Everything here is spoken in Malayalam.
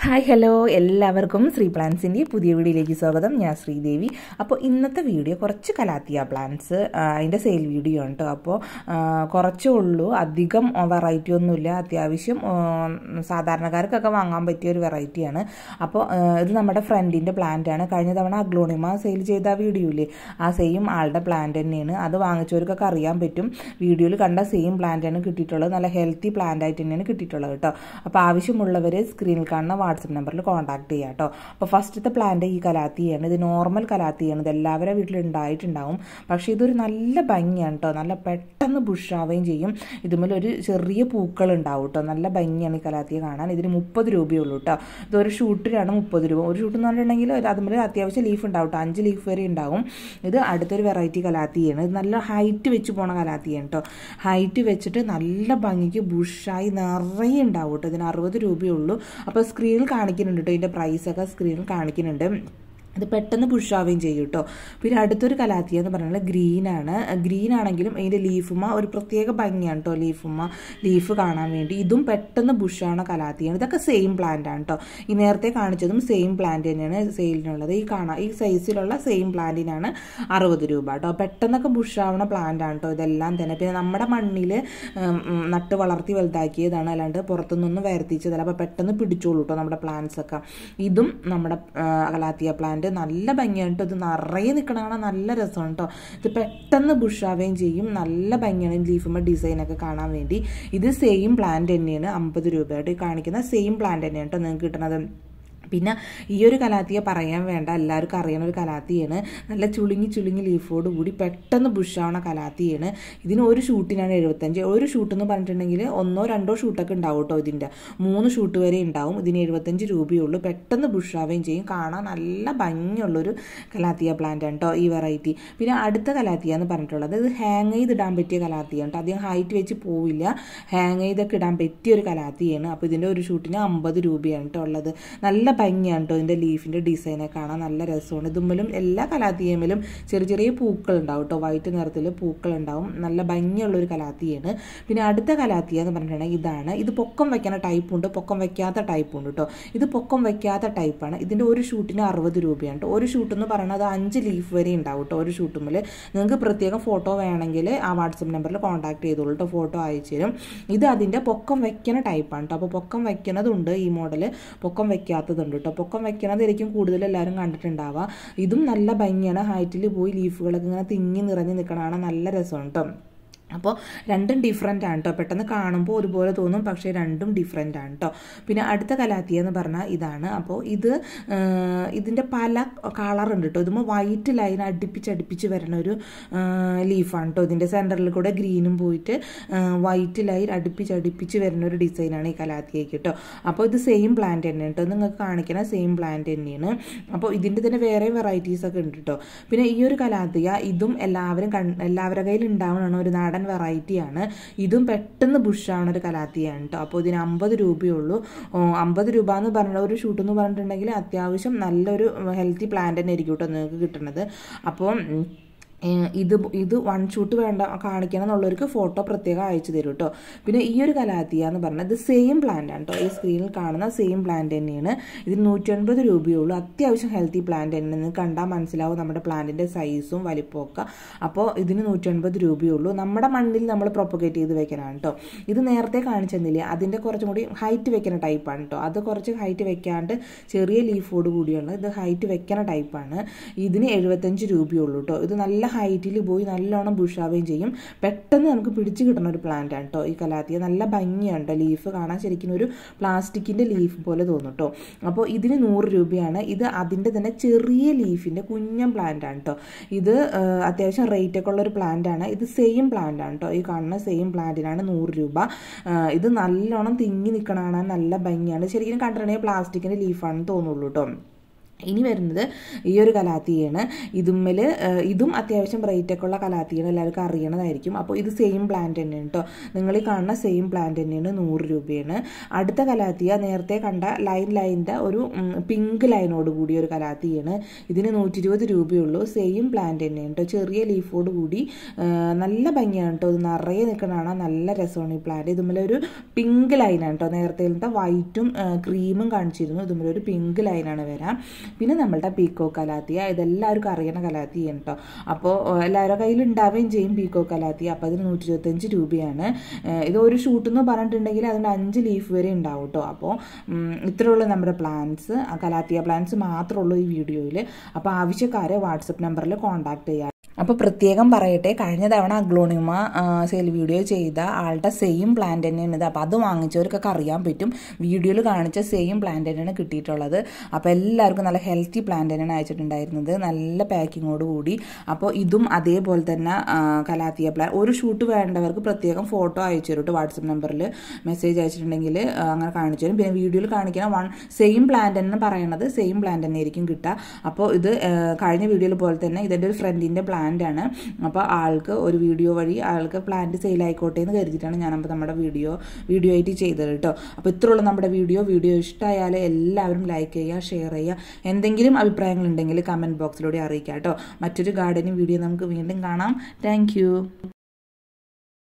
ഹായ് ഹലോ എല്ലാവർക്കും ശ്രീ പ്ലാൻസിൻ്റെ പുതിയ വീഡിയോയിലേക്ക് സ്വാഗതം ഞാൻ ശ്രീദേവി അപ്പോൾ ഇന്നത്തെ വീഡിയോ കുറച്ച് കലാത്തിയ പ്ലാൻസ് അതിൻ്റെ സെയിൽ വീഡിയോ ഉണ്ട് അപ്പോൾ കുറച്ചേ ഉള്ളൂ അധികം വെറൈറ്റി ഒന്നുമില്ല അത്യാവശ്യം ആ, സാധാരണക്കാർക്കൊക്കെ വാങ്ങാൻ പറ്റിയ ഒരു വെറൈറ്റിയാണ് അപ്പോൾ ആ, ഇത് നമ്മുടെ ഫ്രണ്ടിൻ്റെ പ്ലാന്റ് ആണ് കഴിഞ്ഞ തവണ അഗ്ലോണിമ സെയിൽ ചെയ്ത ആ വീഡിയോ ഇല്ലേ ആ സെയിം ആളുടെ പ്ലാന്റ് തന്നെയാണ് അത് വാങ്ങിച്ചവർക്കൊക്കെ അറിയാൻ പറ്റും വീഡിയോയിൽ കണ്ട സെയിം പ്ലാന്റ് ആണ് കിട്ടിയിട്ടുള്ളത് നല്ല ഹെൽത്തി പ്ലാന്റ് ആയിട്ട് തന്നെയാണ് കിട്ടിയിട്ടുള്ളത് കേട്ടോ അപ്പോൾ ആവശ്യമുള്ളവർ സ്ക്രീനിൽ കാണുന്ന വാട്സപ്പ് നമ്പറിൽ കോൺടാക്ട് ചെയ്യുക കേട്ടോ അപ്പോൾ ഫസ്റ്റത്തെ പ്ലാന്റ് ഈ കലാത്തിയാണ് ഇത് നോർമൽ കലാത്തിയാണ് ഇത് എല്ലാവരുടെ വീട്ടിൽ ഉണ്ടായിട്ടുണ്ടാവും പക്ഷേ ഇതൊരു നല്ല ഭംഗിയാണ് കേട്ടോ നല്ല പെട്ടെന്ന് ബുഷാവുകയും ചെയ്യും ഇതുമേൽ ഒരു ചെറിയ പൂക്കൾ ഉണ്ടാവും കേട്ടോ നല്ല ഭംഗിയാണ് ഈ കലാത്തിയെ കാണാൻ ഇതിന് മുപ്പത് രൂപയേ ഉള്ളൂ കേട്ടോ ഇതൊരു ഷൂട്ടിനാണ് മുപ്പത് രൂപ ഒരു ഷൂട്ട് എന്ന് പറഞ്ഞിട്ടുണ്ടെങ്കിൽ അതുമേൽ അത്യാവശ്യം ലീഫ് ഉണ്ടാവും കേട്ടോ അഞ്ച് ലീഫ് വരെ ഉണ്ടാവും ഇത് അടുത്തൊരു വെറൈറ്റി കലാത്തിയാണ് ഇത് നല്ല ഹൈറ്റ് വെച്ച് പോണ കലാത്തിയാണ് കേട്ടോ ഹൈറ്റ് വെച്ചിട്ട് നല്ല ഭംഗിക്ക് ബുഷായി നിറയെ ഉണ്ടാവും കേട്ടോ ഇതിന് അറുപത് രൂപയേ ഉള്ളൂ അപ്പോൾ സ്ക്രീനിൽ കാണിക്കുന്നുണ്ട് കേട്ടോ ഇതിൻ്റെ പ്രൈസൊക്കെ സ്ക്രീനിൽ കാണിക്കുന്നുണ്ട് ഇത് പെട്ടെന്ന് പുഷാവുകയും ചെയ്യും കേട്ടോ പിന്നെ അടുത്തൊരു കലാത്തിയ എന്ന് പറഞ്ഞാൽ ഗ്രീനാണ് ഗ്രീൻ ആണെങ്കിലും അതിൻ്റെ ലീഫുമ്മ ഒരു പ്രത്യേക ഭംഗിയാണ് കേട്ടോ ലീഫുമ്മ ലീഫ് കാണാൻ വേണ്ടി ഇതും പെട്ടെന്ന് ബുഷാണ് കലാത്തിയാണ് ഇതൊക്കെ സെയിം പ്ലാന്റ് ആണ് കേട്ടോ ഈ നേരത്തെ കാണിച്ചതും സെയിം പ്ലാന്റ് തന്നെയാണ് സെയിലിനുള്ളത് ഈ കാണാം ഈ സൈസിലുള്ള സെയിം പ്ലാന്റിനാണ് അറുപത് രൂപ കേട്ടോ പെട്ടെന്നൊക്കെ ബുഷാവണ പ്ലാന്റ് ആണ് കേട്ടോ ഇതെല്ലാം തന്നെ പിന്നെ നമ്മുടെ മണ്ണിൽ നട്ട് വളർത്തി വലുതാക്കിയതാണ് അല്ലാണ്ട് പുറത്തുനിന്നൊന്നും വരുത്തിച്ചതല്ല അപ്പോൾ പെട്ടെന്ന് പിടിച്ചോളൂ കേട്ടോ നമ്മുടെ പ്ലാന്റ്സ് ഒക്കെ ഇതും നമ്മുടെ കലാത്തിയ പ്ലാന്റ് നല്ല ഭംഗിയാണ് കേട്ടോ ഇത് നിറയെ നിൽക്കണ കാണാൻ നല്ല രസമാണ് കേട്ടോ ഇത് പെട്ടെന്ന് ബുഷാവുകയും ചെയ്യും നല്ല ഭംഗിയാണ് ലീഫുമ്പോൾ ഡിസൈനൊക്കെ കാണാൻ വേണ്ടി ഇത് സെയിം പ്ലാന്റ് തന്നെയാണ് അമ്പത് രൂപയായിട്ട് ഈ കാണിക്കുന്ന സെയിം പ്ലാന്റ് തന്നെയാണ് കേട്ടോ നിങ്ങൾക്ക് കിട്ടുന്നത് പിന്നെ ഈ ഒരു കലാത്തിയെ പറയാൻ വേണ്ട എല്ലാവർക്കും അറിയണ ഒരു കലാത്തിയാണ് നല്ല ചുളുങ്ങി ചുളുങ്ങി ലീഫോട് കൂടി പെട്ടെന്ന് ബുഷാവണ കലാത്തിയാണ് ഇതിന് ഒരു ഷൂട്ടിനാണ് എഴുപത്തഞ്ച് ഒരു ഷൂട്ട് എന്ന് പറഞ്ഞിട്ടുണ്ടെങ്കിൽ ഒന്നോ രണ്ടോ ഷൂട്ടൊക്കെ ഉണ്ടാവും കേട്ടോ ഇതിൻ്റെ മൂന്ന് ഷൂട്ട് വരെ ഉണ്ടാവും ഇതിന് എഴുപത്തഞ്ച് രൂപയുള്ളൂ പെട്ടെന്ന് ബുഷാവുകയും ചെയ്യും കാണാൻ നല്ല ഭംഗിയുള്ളൊരു കലാത്തിയ പ്ലാന്റ് ആണ് കേട്ടോ ഈ വെറൈറ്റി പിന്നെ അടുത്ത കലാത്തിയ എന്ന് പറഞ്ഞിട്ടുള്ളത് ഇത് ഹാങ് ചെയ്തിടാൻ പറ്റിയ കലാത്തിയാണ് കേട്ടോ അധികം ഹൈറ്റ് വെച്ച് പോവില്ല ഹാങ് ചെയ്തൊക്കെ ഇടാൻ പറ്റിയ ഒരു കലാത്തിയാണ് അപ്പോൾ ഇതിൻ്റെ ഒരു ഷൂട്ടിന് അമ്പത് രൂപയാണ് കേട്ടോ ഉള്ളത് നല്ല ഭംഗിയാണ് കേട്ടോ ഇതിൻ്റെ ലീഫിൻ്റെ ഡിസൈനൊക്കെ കാണാൻ നല്ല രസമാണ് ഇതുമ്മലും എല്ലാ കലാത്തിയമ്മലും ചെറിയ ചെറിയ പൂക്കൾ ഉണ്ടാവും കേട്ടോ വൈറ്റ് നിറത്തിൽ പൂക്കൾ ഉണ്ടാവും നല്ല ഭംഗിയുള്ള ഒരു കലാത്തിയാണ് പിന്നെ അടുത്ത കലാത്തിയ എന്ന് പറഞ്ഞിട്ടുണ്ടെങ്കിൽ ഇതാണ് ഇത് പൊക്കം വെക്കുന്ന ടൈപ്പ് ഉണ്ട് പൊക്കം വെക്കാത്ത ടൈപ്പ് ഉണ്ട് കേട്ടോ ഇത് പൊക്കം വെക്കാത്ത ടൈപ്പാണ് ഇതിൻ്റെ ഒരു ഷൂട്ടിന് അറുപത് രൂപയാണ് കേട്ടോ ഒരു ഷൂട്ട് എന്ന് പറയുന്നത് അഞ്ച് ലീഫ് വരെ ഉണ്ടാവും കേട്ടോ ഒരു ഷൂട്ടുമ്മിൽ നിങ്ങൾക്ക് പ്രത്യേകം ഫോട്ടോ വേണമെങ്കിൽ ആ വാട്സപ്പ് നമ്പറിൽ കോൺടാക്ട് ചെയ്തോളൂ കേട്ടോ ഫോട്ടോ അയച്ചു തരും ഇത് അതിൻ്റെ പൊക്കം വെക്കുന്ന ടൈപ്പാണ് കേട്ടോ അപ്പോൾ പൊക്കം വെക്കുന്നതുണ്ട് ഈ മോഡൽ പൊക്കം വെക്കാത്തതുണ്ട് കേട്ടോ പൊക്കം വെക്കണതായിരിക്കും കൂടുതൽ എല്ലാവരും കണ്ടിട്ടുണ്ടാവുക ഇതും നല്ല ഭംഗിയാണ് ഹൈറ്റിൽ പോയി ലീഫുകളൊക്കെ ഇങ്ങനെ തിങ്ങി നിറഞ്ഞ് നിൽക്കണതാണ് നല്ല രസമാണ് കേട്ടോ അപ്പോൾ രണ്ടും ഡിഫറെൻ്റ് ആണ് കേട്ടോ പെട്ടെന്ന് കാണുമ്പോൾ ഒരുപോലെ തോന്നും പക്ഷേ രണ്ടും ഡിഫറെൻ്റ് ആണ് കേട്ടോ പിന്നെ അടുത്ത കലാത്തിയ എന്ന് പറഞ്ഞാൽ ഇതാണ് അപ്പോൾ ഇത് ഇതിൻ്റെ പല കളർ ഉണ്ട് കേട്ടോ ഇതുമ്പോൾ വൈറ്റ് ലൈൻ അടുപ്പിച്ച് അടുപ്പിച്ച് വരുന്ന ഒരു ലീഫാണ് കേട്ടോ ഇതിൻ്റെ സെൻറ്ററിൽ കൂടെ ഗ്രീനും പോയിട്ട് വൈറ്റ് ലൈൻ അടുപ്പിച്ച് അടുപ്പിച്ച് വരുന്ന ഒരു ഡിസൈനാണ് ഈ കലാത്തിയയ്ക്ക് കേട്ടോ അപ്പോൾ ഇത് സെയിം പ്ലാന്റ് തന്നെയാണ് കേട്ടോ നിങ്ങൾക്ക് കാണിക്കുന്ന സെയിം പ്ലാന്റ് തന്നെയാണ് അപ്പോൾ ഇതിൻ്റെ തന്നെ വേറെ വെറൈറ്റീസ് ഒക്കെ ഉണ്ട് കേട്ടോ പിന്നെ ഈ ഒരു കലാത്തിയ ഇതും എല്ലാവരും കൺ എല്ലാവരുടെ കയ്യിൽ ഉണ്ടാവുന്നതാണ് ഒരു നാടൻ വെറൈറ്റിയാണ് ഇതും പെട്ടെന്ന് ബുഷാണ് ഒരു കലാത്തിയാണ് കേട്ടോ അപ്പോൾ ഇതിന് അമ്പത് രൂപയുള്ളൂ അമ്പത് രൂപ എന്ന് പറഞ്ഞ ഒരു ഷൂട്ട് എന്ന് പറഞ്ഞിട്ടുണ്ടെങ്കിൽ അത്യാവശ്യം നല്ലൊരു ഹെൽത്തി പ്ലാന്റ് തന്നെ ആയിരിക്കും കേട്ടോ നിങ്ങൾക്ക് കിട്ടുന്നത് അപ്പോൾ ഇത് ഇത് വൺ ഷൂട്ട് വേണ്ട കാണിക്കണം എന്നുള്ളവർക്ക് ഫോട്ടോ പ്രത്യേകം അയച്ചു തരും കേട്ടോ പിന്നെ ഈ ഒരു കലാത്തിയ എന്ന് പറഞ്ഞാൽ ഇത് സെയിം പ്ലാന്റ് ആണ് കേട്ടോ ഈ സ്ക്രീനിൽ കാണുന്ന സെയിം പ്ലാന്റ് തന്നെയാണ് ഇതിന് നൂറ്റൻപത് രൂപയുള്ളൂ അത്യാവശ്യം ഹെൽത്തി പ്ലാന്റ് തന്നെ നിങ്ങൾക്ക് കണ്ടാൽ മനസ്സിലാവും നമ്മുടെ പ്ലാന്റിൻ്റെ സൈസും വലിപ്പമൊക്കെ അപ്പോൾ ഇതിന് നൂറ്റൻപത് രൂപയുള്ളൂ നമ്മുടെ മണ്ണിൽ നമ്മൾ പ്രൊപ്പഗേറ്റ് ചെയ്ത് വെക്കാനാണ് കേട്ടോ ഇത് നേരത്തെ കാണിച്ചെന്നില്ലേ അതിൻ്റെ കുറച്ചും കൂടി ഹൈറ്റ് വെക്കുന്ന ടൈപ്പാണ് കേട്ടോ അത് കുറച്ച് ഹൈറ്റ് വെക്കാണ്ട് ചെറിയ ലീഫോട് കൂടിയുള്ള ഇത് ഹൈറ്റ് വെക്കുന്ന ടൈപ്പാണ് ഇതിന് എഴുപത്തഞ്ച് രൂപയുള്ളൂ കേട്ടോ ഇത് നല്ല ഹൈറ്റിൽ പോയി നല്ലോണം ബുഷാവുകയും ചെയ്യും പെട്ടെന്ന് നമുക്ക് പിടിച്ചു കിട്ടുന്ന ഒരു പ്ലാന്റ് ആണ് കേട്ടോ ഈ കലാത്തിയ നല്ല ഭംഗിയാണ് കേട്ടോ ലീഫ് കാണാൻ ശരിക്കും ഒരു പ്ലാസ്റ്റിക്കിൻ്റെ ലീഫ് പോലെ തോന്നും കേട്ടോ അപ്പോൾ ഇതിന് നൂറ് രൂപയാണ് ഇത് അതിൻ്റെ തന്നെ ചെറിയ ലീഫിൻ്റെ കുഞ്ഞൻ പ്ലാന്റ് ആണ് കേട്ടോ ഇത് അത്യാവശ്യം റേറ്റ് ഒക്കെ ഉള്ള ഒരു പ്ലാന്റ് ആണ് ഇത് സെയിം പ്ലാന്റ് ആണ് കേട്ടോ ഈ കാണുന്ന സെയിം പ്ലാന്റിനാണ് നൂറ് രൂപ ഇത് നല്ലോണം തിങ്ങി നിൽക്കണ കാണാൻ നല്ല ഭംഗിയാണ് ശരിക്കും കണ്ടിട്ടുണ്ടെങ്കിൽ പ്ലാസ്റ്റിക്കിൻ്റെ ലീഫാണെന്ന് തോന്നുള്ളൂ കേട്ടോ ഇനി വരുന്നത് ഈ ഒരു കലാത്തിയാണ് ഇതുമ്മൽ ഇതും അത്യാവശ്യം റേറ്റൊക്കെ ഉള്ള കലാത്തിയാണ് എല്ലാവർക്കും അറിയണതായിരിക്കും അപ്പോൾ ഇത് സെയിം പ്ലാന്റ് തന്നെയാണ് കേട്ടോ നിങ്ങൾ ഈ കാണുന്ന സെയിം പ്ലാന്റ് തന്നെയാണ് നൂറ് രൂപയാണ് അടുത്ത കലാത്തിയ നേരത്തെ കണ്ട ലൈൻ ലൈനിൻ്റെ ഒരു പിങ്ക് ലൈനോട് കൂടിയ ഒരു കലാത്തിയാണ് ഇതിന് നൂറ്റി ഇരുപത് രൂപയുള്ളൂ സെയിം പ്ലാന്റ് തന്നെയാണ് കേട്ടോ ചെറിയ ലീഫോട് കൂടി നല്ല ഭംഗിയാണ് കേട്ടോ ഇത് നിറയെ നിൽക്കണതാണ് നല്ല രസമാണ് ഈ പ്ലാന്റ് ഇതുമ്മലെ ഒരു പിങ്ക് ലൈനാണ് കേട്ടോ നേരത്തെ വൈറ്റും ക്രീമും കാണിച്ചിരുന്നു ഇതുമ്മലെ ഒരു പിങ്ക് ലൈനാണ് വരാം പിന്നെ നമ്മളുടെ പീക്കോ കലാത്തിയ ഇതെല്ലാവർക്കും അറിയണ കലാത്തിയാണ് കേട്ടോ അപ്പോൾ എല്ലാവരുടെ കയ്യിൽ ഉണ്ടാവുകയും ചെയ്യും പീക്കോ കലാത്തിയ അപ്പോൾ അതിന് നൂറ്റി ഇരുപത്തഞ്ച് രൂപയാണ് ഇത് ഒരു ഷൂട്ട് എന്ന് പറഞ്ഞിട്ടുണ്ടെങ്കിൽ അതിൻ്റെ അഞ്ച് ലീഫ് വരെ ഉണ്ടാവും കേട്ടോ അപ്പോൾ ഇത്രയുള്ള നമ്മുടെ പ്ലാൻസ് കലാത്തിയ പ്ലാൻസ് മാത്രമേ ഉള്ളൂ ഈ വീഡിയോയിൽ അപ്പോൾ ആവശ്യക്കാരെ വാട്സപ്പ് നമ്പറിൽ കോൺടാക്ട് ചെയ്യാം അപ്പോൾ പ്രത്യേകം പറയട്ടെ കഴിഞ്ഞ തവണ അഗ്ലോണിമ സെയിൽ വീഡിയോ ചെയ്ത ആളുടെ സെയിം പ്ലാന്റ് തന്നെയാണ് ഇത് അപ്പോൾ അത് വാങ്ങിച്ചവർക്കൊക്കെ അറിയാൻ പറ്റും വീഡിയോയിൽ കാണിച്ച സെയിം പ്ലാന്റ് തന്നെയാണ് കിട്ടിയിട്ടുള്ളത് അപ്പോൾ എല്ലാവർക്കും നല്ല ഹെൽത്തി പ്ലാന്റ് തന്നെയാണ് അയച്ചിട്ടുണ്ടായിരുന്നത് നല്ല പാക്കിങ്ങോട് കൂടി അപ്പോൾ ഇതും അതേപോലെ തന്നെ കലാത്തിയ പ്ലാൻ ഒരു ഷൂട്ട് വേണ്ടവർക്ക് പ്രത്യേകം ഫോട്ടോ അയച്ചു തരും വാട്സപ്പ് നമ്പറിൽ മെസ്സേജ് അയച്ചിട്ടുണ്ടെങ്കിൽ അങ്ങനെ കാണിച്ചു തരും പിന്നെ വീഡിയോയിൽ കാണിക്കുന്ന വൺ സെയിം പ്ലാന്റ് എന്ന് പറയുന്നത് സെയിം പ്ലാന്റ് തന്നെ ആയിരിക്കും കിട്ടുക അപ്പോൾ ഇത് കഴിഞ്ഞ വീഡിയോയിൽ പോലെ തന്നെ ഇതിൻ്റെ ഒരു ഫ്രണ്ടിൻ്റെ പ്ലാൻ പ്ലാന്റ് ആണ് അപ്പോൾ ആൾക്ക് ഒരു വീഡിയോ വഴി ആൾക്ക് പ്ലാന്റ് സെയിൽ ആയിക്കോട്ടെ എന്ന് കരുതിയിട്ടാണ് ഞാനപ്പോൾ നമ്മുടെ വീഡിയോ വീഡിയോ ആയിട്ട് ചെയ്തത് കേട്ടോ അപ്പോൾ ഇത്രയുള്ള നമ്മുടെ വീഡിയോ വീഡിയോ ഇഷ്ടമായാൽ എല്ലാവരും ലൈക്ക് ചെയ്യുക ഷെയർ ചെയ്യുക എന്തെങ്കിലും അഭിപ്രായങ്ങൾ ഉണ്ടെങ്കിൽ കമൻറ്റ് ബോക്സിലൂടെ അറിയിക്കാം കേട്ടോ മറ്റൊരു ഗാർഡനിങ് വീഡിയോ നമുക്ക് വീണ്ടും കാണാം താങ്ക്